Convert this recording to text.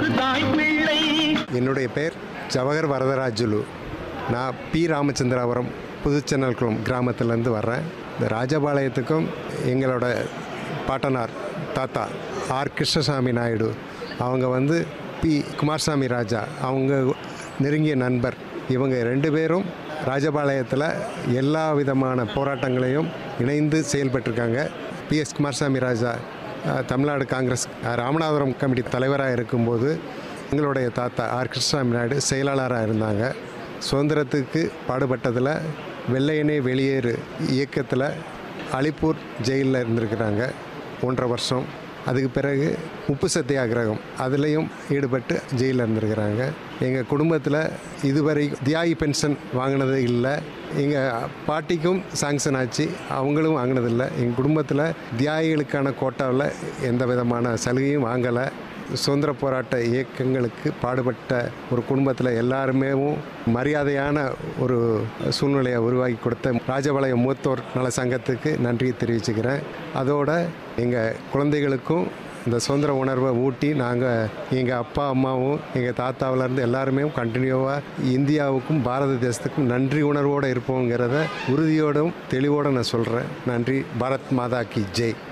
தாய் பிள்ளை என்னுடைய பேர் ஜவஹர் வரதராஜுலு நான் பி ராமச்சந்திராபுரம் புதுச்சென்னல்குளம் கிராமத்திலேருந்து வர்றேன் இந்த ராஜபாளையத்துக்கும் எங்களோட பாட்டனார் தாத்தா ஆர் கிருஷ்ணசாமி நாயுடு அவங்க வந்து பி குமாரசாமி ராஜா அவங்க நெருங்கிய நண்பர் இவங்க ரெண்டு பேரும் ராஜபாளையத்தில் எல்லா விதமான போராட்டங்களையும் இணைந்து செயல்பட்டிருக்காங்க பி எஸ் குமாரசாமி ராஜா அஹ், தமிழ்நாடு காங்கிரஸ் அஹ், ராமநாதபுரம் கமிட்டி தலைவராக இருக்கும்போது எங்களுடைய தாத்தா ஆர் கிருஷ்ணசாமி நாயுடு செயலாளராக இருந்தாங்க சுதந்திரத்துக்கு பாடுபட்டதில் வெள்ளையனே வெளியேறு இயக்கத்தில் அலிப்பூர் ஜெயிலில் இருந்திருக்கிறாங்க ஒன்றரை வருஷம் அதுக்கு பிறகு உப்பு சத்தியாகிரகம் அதுலேயும் ஈடுபட்டு ஜெயிலில் இருந்திருக்கிறாங்க எங்கள் குடும்பத்தில் இதுவரை தியாகி பென்ஷன் வாங்கினது இல்லை எங்கள் பாட்டிக்கும் சாங்ஷன் ஆச்சு அவங்களும் வாங்கினதில்லை எங்கள் குடும்பத்தில் தியாகிகளுக்கான கோட்டாவில் எந்த விதமான சலுகையும் வாங்கலை சுதந்திர போராட்ட இயக்கங்களுக்கு பாடுபட்ட ஒரு குடும்பத்தில் எல்லாருமே மரியாதையான ஒரு சூழ்நிலையை உருவாக்கி கொடுத்த ராஜபாளையம் மூத்தோர் நல சங்கத்துக்கு நன்றியை தெரிவிச்சுக்கிறேன் அதோட எங்கள் குழந்தைகளுக்கும் இந்த சுதந்திர உணர்வை ஊட்டி நாங்கள் எங்கள் அப்பா அம்மாவும் எங்கள் தாத்தாவிலேருந்து எல்லாருமே கண்டினியூவாக இந்தியாவுக்கும் பாரத தேசத்துக்கும் நன்றி உணர்வோடு இருப்போங்கிறத உறுதியோடும் தெளிவோடு நான் சொல்கிறேன் நன்றி பாரத் மாதா கி ஜெய்